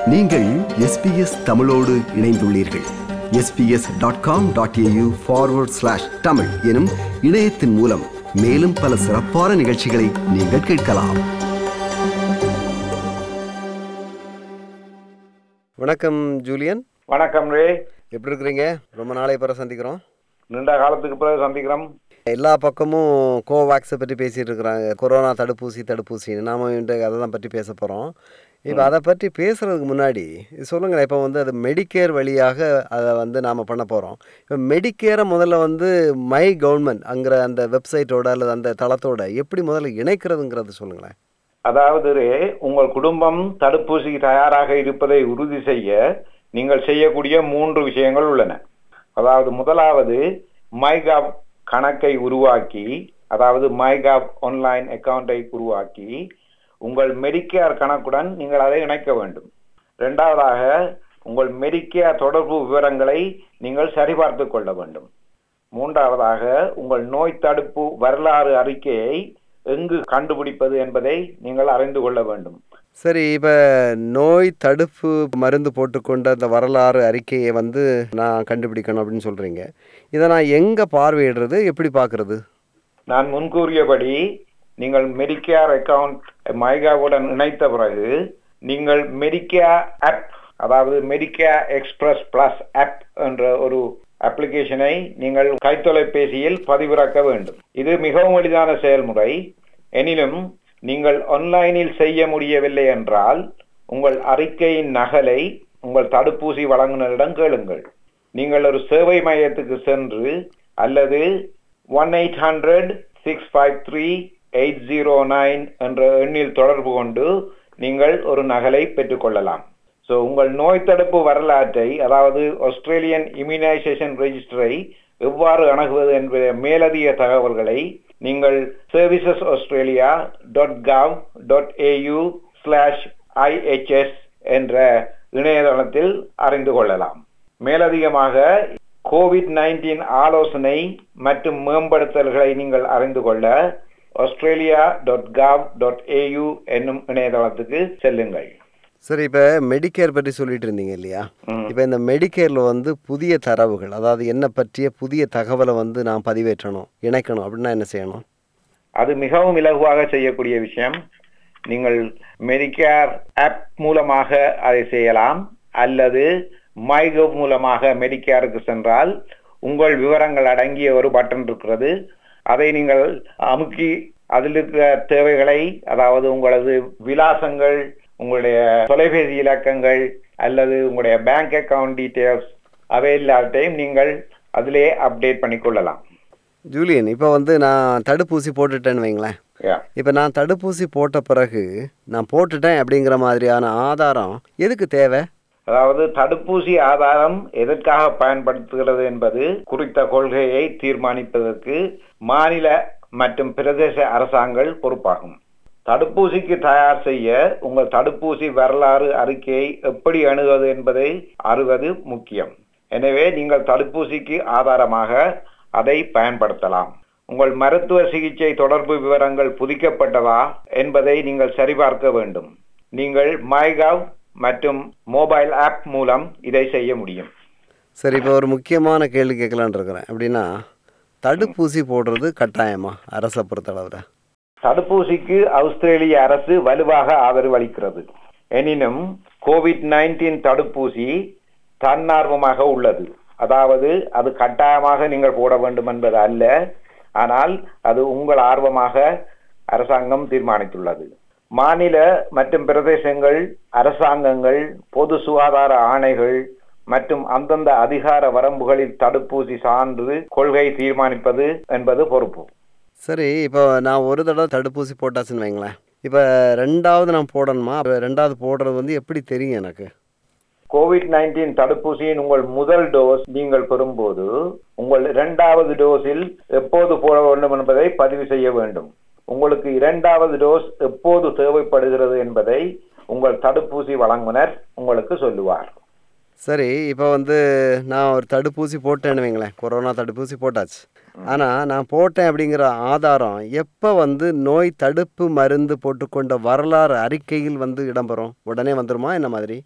நீங்கள் எஸ்பிஎஸ் தமிழோடு இணைந்துள்ளீர்கள் SBS dot com dot AU forward slash Tamil எனும் இணையத்தின் மூலம் மேலும் பல சிறப்பான நிகழ்ச்சிகளை நீங்கள் கேட்கலாம் வணக்கம் ஜூலியன் வணக்கம் ரே எப்படி இருக்கிறீங்க ரொம்ப நாளை பிறகு சந்திக்கிறோம் நீண்ட காலத்துக்கு பிறகு சந்திக்கிறோம் எல்லா பக்கமும் கோவேக்ஸை பற்றி பேசிகிட்டு இருக்கிறாங்க கொரோனா தடுப்பூசி தடுப்பூசின்னு நாம் இன்றைக்கு அதை தான் பற்றி பேச போகிறோம் இப்போ அதை பற்றி பேசுகிறதுக்கு முன்னாடி சொல்லுங்களேன் இப்போ வந்து அது மெடிக்கேர் வழியாக அதை வந்து நாம் பண்ண போகிறோம் இப்போ மெடிக்கேரை முதல்ல வந்து மை கவர்மெண்ட் அங்கிற அந்த வெப்சைட்டோட அல்லது அந்த தளத்தோட எப்படி முதல்ல இணைக்கிறதுங்கிறது சொல்லுங்களேன் அதாவது ரே உங்கள் குடும்பம் தடுப்பூசிக்கு தயாராக இருப்பதை உறுதி செய்ய நீங்கள் செய்யக்கூடிய மூன்று விஷயங்கள் உள்ளன அதாவது முதலாவது மைகாப் கணக்கை உருவாக்கி அதாவது மைகாப் ஆன்லைன் அக்கவுண்டை உருவாக்கி உங்கள் மெடிக்கேர் கணக்குடன் நீங்கள் அதை இணைக்க வேண்டும் இரண்டாவதாக உங்கள் மெடிக்கேர் தொடர்பு விவரங்களை நீங்கள் சரிபார்த்து கொள்ள வேண்டும் மூன்றாவதாக உங்கள் நோய் தடுப்பு வரலாறு அறிக்கையை எங்கு கண்டுபிடிப்பது என்பதை நீங்கள் அறிந்து கொள்ள வேண்டும் சரி இப்போ நோய் தடுப்பு மருந்து போட்டுக்கொண்ட அந்த வரலாறு அறிக்கையை வந்து நான் கண்டுபிடிக்கணும் அப்படின்னு சொல்கிறீங்க இதை நான் எங்கே பார்வையிடுறது எப்படி பார்க்குறது நான் முன்கூறியபடி நீங்கள் மெடிக்கேர் அக்கவுண்ட் மைகாவுடன் இணைத்த பிறகு நீங்கள் மெடிக்கேர் ஆப் அதாவது மெடிக்கேர் எக்ஸ்பிரஸ் பிளஸ் ஆப் என்ற ஒரு அப்ளிகேஷனை நீங்கள் கைத்தொலைபேசியில் பதிவிறக்க வேண்டும் இது மிகவும் எளிதான செயல்முறை எனினும் நீங்கள் ஆன்லைனில் செய்ய முடியவில்லை என்றால் உங்கள் அறிக்கையின் நகலை உங்கள் தடுப்பூசி வழங்குனரிடம் கேளுங்கள் நீங்கள் ஒரு சேவை மையத்துக்கு சென்று அல்லது one eight hundred six five three eight zero nine என்ற எண்ணில் தொடர்பு கொண்டு நீங்கள் ஒரு நகலை பெற்றுக்கொள்ளலாம் ஸோ உங்கள் நோய் தடுப்பு வரலாற்றை அதாவது ஆஸ்திரேலியன் இம்யூனைசேஷன் ரெஜிஸ்டரை எவ்வாறு அணுகுவது என்ற மேலதிக தகவல்களை நீங்கள் services Australia dot gov dot AU slash IHS என்ற இணையதளத்தில் அறிந்து கொள்ளலாம் மேலதிகமாக கோவிட் நைன்டீன் ஆலோசனை மற்றும் மேம்படுத்தல்களை நீங்கள் அறிந்து கொள்ள Australia dot gov dot AU என்னும் இணையதளத்துக்கு செல்லுங்கள் சரி இப்போ மெடிக்கேர் பற்றி சொல்லிட்டு இருந்தீங்க இல்லையா இப்போ இந்த மெடிக்கேரில் வந்து புதிய தரவுகள் அதாவது என்ன பற்றிய புதிய தகவலை வந்து நான் பதிவேற்றணும் இணைக்கணும் அப்படின்னா என்ன செய்யணும் அது மிகவும் இலகுவாக செய்யக்கூடிய விஷயம் நீங்கள் மெடிக்கேர் ஆப் மூலமாக அதை செய்யலாம் அல்லது மைகவ் மூலமாக மெடிக்கேருக்கு சென்றால் உங்கள் விவரங்கள் அடங்கிய ஒரு பட்டன் இருக்கிறது அதை நீங்கள் அமுக்கி அதில் இருக்கிற தேவைகளை அதாவது உங்களது விலாசங்கள் உங்களுடைய தொலைபேசி இலக்கங்கள் அல்லது உங்களுடைய பேங்க் அக்கவுண்ட் டீட்டெயில்ஸ் அவை எல்லாத்தையும் நீங்கள் அதிலே அப்டேட் பண்ணிக்கொள்ளலாம் ஜூலியன் இப்போ வந்து நான் தடுப்பூசி போட்டுட்டேன்னு வைங்களேன் Yeah. இப்போ நான் தடுப்பூசி போட்ட பிறகு நான் போட்டுட்டேன் அப்படிங்கிற மாதிரியான ஆதாரம் எதுக்கு தேவை அதாவது தடுப்பூசி ஆதாரம் எதற்காக பயன்படுத்துகிறது என்பது குறித்த கொள்கையை தீர்மானிப்பதற்கு மாநில மற்றும் பிரதேச அரசாங்கள் பொறுப்பாகும் தடுப்பூசிக்கு தயார் செய்ய உங்கள் தடுப்பூசி வரலாறு அறிக்கையை எப்படி அணுகுவது என்பதை அறிவது முக்கியம் எனவே நீங்கள் தடுப்பூசிக்கு ஆதாரமாக அதை பயன்படுத்தலாம் உங்கள் மருத்துவ சிகிச்சை தொடர்பு விவரங்கள் புதுக்கப்பட்டதா என்பதை நீங்கள் சரிபார்க்க வேண்டும் நீங்கள் மைகவ் மற்றும் மொபைல் ஆப் மூலம் இதை செய்ய முடியும் சரி இப்போ ஒரு முக்கியமான கேள்வி கேட்கலான்னு இருக்கிறேன் அப்படின்னா தடுப்பூசி போடுறது கட்டாயமா அரசை பொறுத்தளவில் தடுப்பூசிக்கு ஆஸ்திரேலிய அரசு வலுவாக ஆதரவு அளிக்கிறது எனினும் கோவிட் நைன்டீன் தடுப்பூசி தன்னார்வமாக உள்ளது அதாவது அது கட்டாயமாக நீங்கள் போட வேண்டும் என்பது அல்ல ஆனால் அது உங்கள் ஆர்வமாக அரசாங்கம் தீர்மானித்துள்ளது மாநில மற்றும் பிரதேசங்கள் அரசாங்கங்கள் பொது சுகாதார ஆணைகள் மற்றும் அந்தந்த அதிகார வரம்புகளில் தடுப்பூசி சான்று கொள்கை தீர்மானிப்பது என்பது பொறுப்பு சரி இப்போ நான் ஒரு தடவை தடுப்பூசி போட்டாச்சுன்னு வைங்களேன் இப்போ ரெண்டாவது நான் போடணுமா அப்ப ரெண்டாவது போடுறது வந்து எப்படி தெரியும் எனக்கு கோவிட் நைன்டீன் தடுப்பூசியின் உங்கள் முதல் டோஸ் நீங்கள் பெறும்போது உங்கள் இரண்டாவது டோஸில் எப்போது போட வேண்டும் என்பதை பதிவு செய்ய வேண்டும் உங்களுக்கு இரண்டாவது டோஸ் எப்போது தேவைப்படுகிறது என்பதை உங்கள் தடுப்பூசி வழங்குனர் உங்களுக்கு சொல்லுவார் சரி இப்போ வந்து நான் ஒரு தடுப்பூசி போட்டேன்னு வைங்களேன் கொரோனா தடுப்பூசி போட்டாச்சு ஆனால் நான் போட்டேன் அப்படிங்கிற ஆதாரம் எப்போ வந்து நோய் தடுப்பு மருந்து போட்டுக்கொண்ட வரலாறு அறிக்கையில் வந்து இடம்பெறும் உடனே வந்துருமா என்ன மாதிரி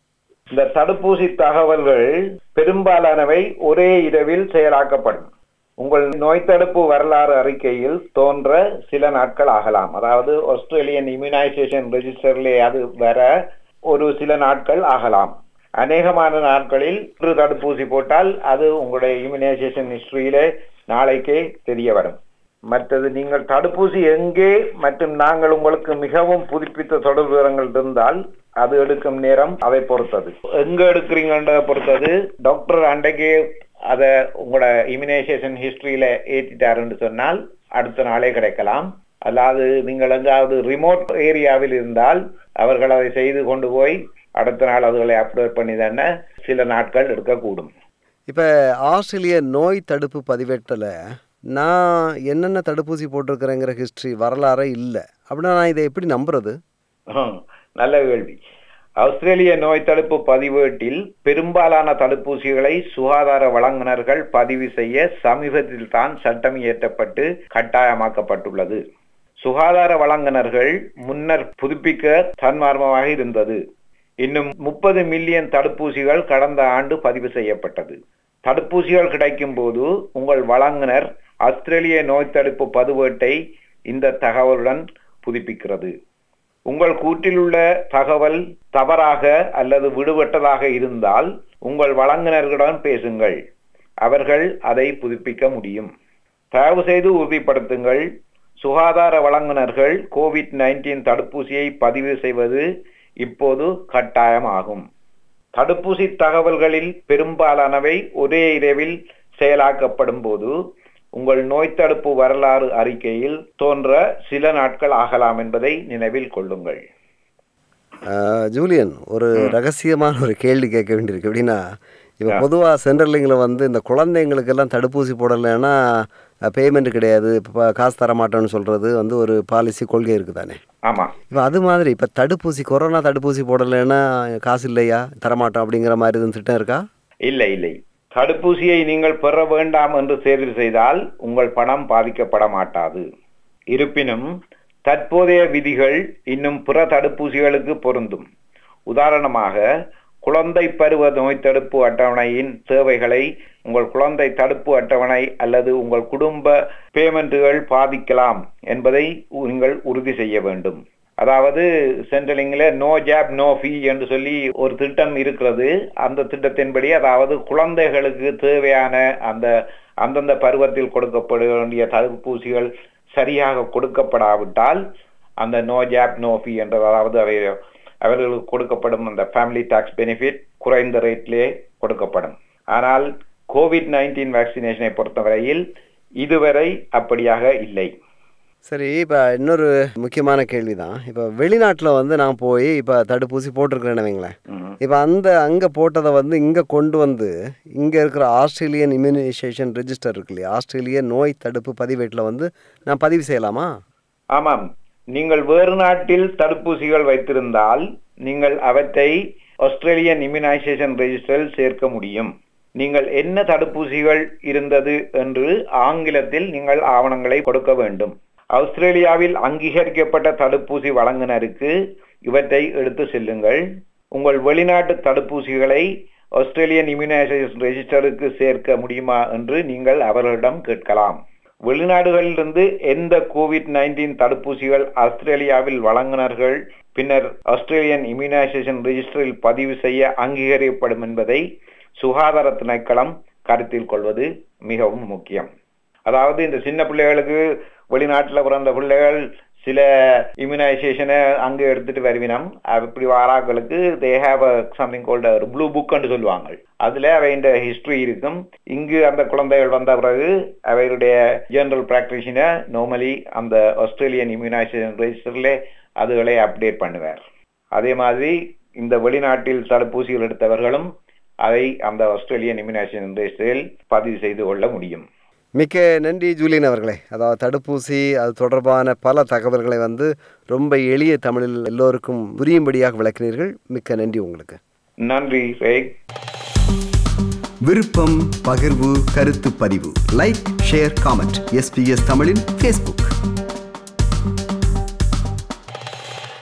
இந்த தடுப்பூசி தகவல்கள் பெரும்பாலானவை ஒரே இரவில் செயலாக்கப்படும் உங்கள் நோய் தடுப்பு வரலாறு அறிக்கையில் தோன்ற சில நாட்கள் ஆகலாம் அதாவது ஆஸ்திரேலியன் இம்யூனைசேஷன் ரெஜிஸ்டர்லே அது வர ஒரு சில நாட்கள் ஆகலாம் அநேகமான நாட்களில் ஒரு தடுப்பூசி போட்டால் அது உங்களுடைய இம்யூனைசேஷன் ஹிஸ்டரியிலே நாளைக்கே தெரிய வரும் மற்றது நீங்கள் தடுப்பூசி எங்கே மற்றும் நாங்கள் உங்களுக்கு மிகவும் புதுப்பித்த தொடர்பு விவரங்கள் இருந்தால் அது எடுக்கும் நேரம் அதை பொறுத்தது எங்க எடுக்கிறீங்கன்றதை பொறுத்தது டாக்டர் அன்றைக்கே அதை உங்களோட இம்யூனைசேஷன் ஹிஸ்டரியில ஏற்றிட்டாருன்னு சொன்னால் அடுத்த நாளே கிடைக்கலாம் அல்லாது நீங்கள் எங்காவது ரிமோட் ஏரியாவில் இருந்தால் அவர்கள் அதை செய்து கொண்டு போய் அடுத்த நாள் அதுகளை அப்லோட் பண்ணி தானே சில நாட்கள் எடுக்கக்கூடும் இப்போ ஆஸ்திரேலிய நோய் தடுப்பு பதிவேட்டில் நான் என்னென்ன தடுப்பூசி போட்டிருக்கிறேங்கிற ஹிஸ்ட்ரி வரலாறே இல்லை அப்படின்னா நான் இதை எப்படி நம்புறது ஹம், நல்ல கேள்வி ஆஸ்திரேலிய நோய் தடுப்பு பதிவேட்டில் பெரும்பாலான தடுப்பூசிகளை சுகாதார வழங்குனர்கள் பதிவு செய்ய சமீபத்தில் தான் சட்டம் இயற்றப்பட்டு கட்டாயமாக்கப்பட்டுள்ளது சுகாதார வழங்குனர்கள் முன்னர் புதுப்பிக்க தன்மார்மமாக இருந்தது இன்னும் முப்பது மில்லியன் தடுப்பூசிகள் கடந்த ஆண்டு பதிவு செய்யப்பட்டது தடுப்பூசிகள் கிடைக்கும் போது உங்கள் வழங்குனர் ஆஸ்திரேலிய நோய் தடுப்பு பதிவேட்டை இந்த தகவலுடன் புதுப்பிக்கிறது உங்கள் கூற்றிலுள்ள தகவல் தவறாக அல்லது விடுபட்டதாக இருந்தால் உங்கள் வழங்குனர்களுடன் பேசுங்கள் அவர்கள் அதை புதுப்பிக்க முடியும் தயவு செய்து உறுதிப்படுத்துங்கள் சுகாதார வழங்குனர்கள் கோவிட் நைன்டீன் தடுப்பூசியை பதிவு செய்வது இப்போது கட்டாயமாகும் தடுப்பூசி தகவல்களில் பெரும்பாலானவை ஒரே இரவில் செயலாக்கப்படும் போது உங்கள் நோய் தடுப்பு வரலாறு அறிக்கையில் தோன்ற சில நாட்கள் ஆகலாம் என்பதை நினைவில் கொள்ளுங்கள் ஆஹ், ஜூலியன் ஒரு ரகசியமான ஒரு கேள்வி கேட்க வேண்டியிருக்கு எப்படின்னா இப்போ பொதுவாக சென்ட்ரலிங்கில் வந்து இந்த குழந்தைங்களுக்கெல்லாம் தடுப்பூசி போடலைன்னா பேமெண்ட் கிடையாது இப்போ காசு தர மாட்டோம்னு சொல்கிறது வந்து ஒரு பாலிசி கொள்கை இருக்குது தானே ஆமா இப்போ அது மாதிரி இப்போ தடுப்பூசி கொரோனா தடுப்பூசி போடலைன்னா காசு இல்லையா தரமாட்டோம் அப்படிங்கிற மாதிரி எதுவும் திட்டம் இருக்கா இல்லை இல்லை தடுப்பூசியை நீங்கள் பெற வேண்டாம் என்று தேர்வு செய்தால் உங்கள் பணம் பாதிக்கப்பட மாட்டாது இருப்பினும் தற்போதைய விதிகள் இன்னும் பிற தடுப்பூசிகளுக்கு பொருந்தும் உதாரணமாக குழந்தை பருவ நோய் தடுப்பு அட்டவணையின் தேவைகளை உங்கள் குழந்தை தடுப்பு அட்டவணை அல்லது உங்கள் குடும்ப பேமெண்ட்டுகள் பாதிக்கலாம் என்பதை நீங்கள் உறுதி செய்ய வேண்டும் அதாவது சென்ட்ரலிங்கில் நோ ஜாப் நோ ஃபீ என்று சொல்லி ஒரு திட்டம் இருக்கிறது அந்த திட்டத்தின்படி அதாவது குழந்தைகளுக்கு தேவையான அந்த அந்தந்த பருவத்தில் கொடுக்கப்பட வேண்டிய தடுப்பூசிகள் சரியாக கொடுக்கப்படாவிட்டால் அந்த நோ ஜாப் நோ ஃபீ என்ற அதாவது அவை அவர்களுக்கு கொடுக்கப்படும் அந்த ஃபேமிலி டாக்ஸ் பெனிஃபிட் குறைந்த ரேட்லேயே கொடுக்கப்படும் ஆனால் கோவிட் நைன்டீன் வேக்சினேஷனை பொறுத்தவரையில் இதுவரை அப்படியாக இல்லை சரி இப்போ இன்னொரு முக்கியமான கேள்வி தான் இப்போ வெளிநாட்டில் வந்து நான் போய் இப்போ தடுப்பூசி போட்டிருக்கிறேன்னு வைங்களேன் ம்ஹும். இப்போ அந்த அங்கே போட்டதை வந்து இங்கே கொண்டு வந்து இங்கே இருக்கிற ஆஸ்திரேலியன் இம்யூனைசேஷன் ரெஜிஸ்டர் இருக்கு இல்லையா ஆஸ்திரேலிய நோய் தடுப்பு பதிவேட்டில் வந்து நான் பதிவு செய்யலாமா ஆமாம் நீங்கள் வேறு நாட்டில் தடுப்பூசிகள் வைத்திருந்தால் நீங்கள் அவற்றை ஆஸ்திரேலியன் இம்யூனைசேஷன் ரெஜிஸ்டரில் சேர்க்க முடியும் நீங்கள் என்ன தடுப்பூசிகள் இருந்தது என்று ஆங்கிலத்தில் நீங்கள் ஆவணங்களை கொடுக்க வேண்டும் ஆஸ்திரேலியாவில் அங்கீகரிக்கப்பட்ட தடுப்பூசி வழங்குனருக்கு இவற்றை எடுத்து செல்லுங்கள் உங்கள் வெளிநாட்டு தடுப்பூசிகளை ஆஸ்திரேலியன் இம்யூனைசேஷன் ரெஜிஸ்டருக்கு சேர்க்க முடியுமா என்று நீங்கள் அவர்களிடம் கேட்கலாம் வெளிநாடுகளிலிருந்து எந்த கோவிட் நைன்டீன் தடுப்பூசிகள் ஆஸ்திரேலியாவில் வழங்குனர்கள் பின்னர் ஆஸ்திரேலியன் இம்யூனைசேஷன் ரெஜிஸ்டரில் பதிவு செய்ய அங்கீகரிக்கப்படும் என்பதை சுகாதார திணைக்களம் கருத்தில் கொள்வது மிகவும் முக்கியம் அதாவது இந்த சின்ன பிள்ளைகளுக்கு வெளிநாட்டில் பிறந்த பிள்ளைகள் சில இம்யூனைசேஷனை அங்கே எடுத்துட்டு வருவினம் அப்படி வாராக்களுக்கு தே ஹேவ் சம்திங் கோல்ட் ஒரு ப்ளூ புக்னு சொல்லுவாங்க அதில் அவையின் ஹிஸ்டரி இருக்கும் இங்கு அந்த குழந்தைகள் வந்த பிறகு அவைகளுடைய ஜெனரல் பிராக்டிஷனை நார்மலி அந்த ஆஸ்திரேலியன் இம்யூனைசேஷன் ரெஜிஸ்டரில் அதுகளை அப்டேட் பண்ணுவார் அதே மாதிரி இந்த வெளிநாட்டில் தடுப்பூசிகள் எடுத்தவர்களும் அதை அந்த ஆஸ்திரேலியன் இம்யூனைசேஷன் ரெஜிஸ்டரில் பதிவு செய்து கொள்ள முடியும் மிக்க நன்றி ஜூலியன் அவர்களே அதாவது தடுப்பூசி அது தொடர்பான பல தகவல்களை வந்து ரொம்ப எளிய தமிழில் எல்லோருக்கும் புரியும்படியாக விளக்கினீர்கள் மிக்க நன்றி உங்களுக்கு நன்றி ரேக் விருப்பம் பகிர்வு கருத்து பதிவு லைக் ஷேர் காமெண்ட் எஸ்பிஎஸ் தமிழின் ஃபேஸ்புக்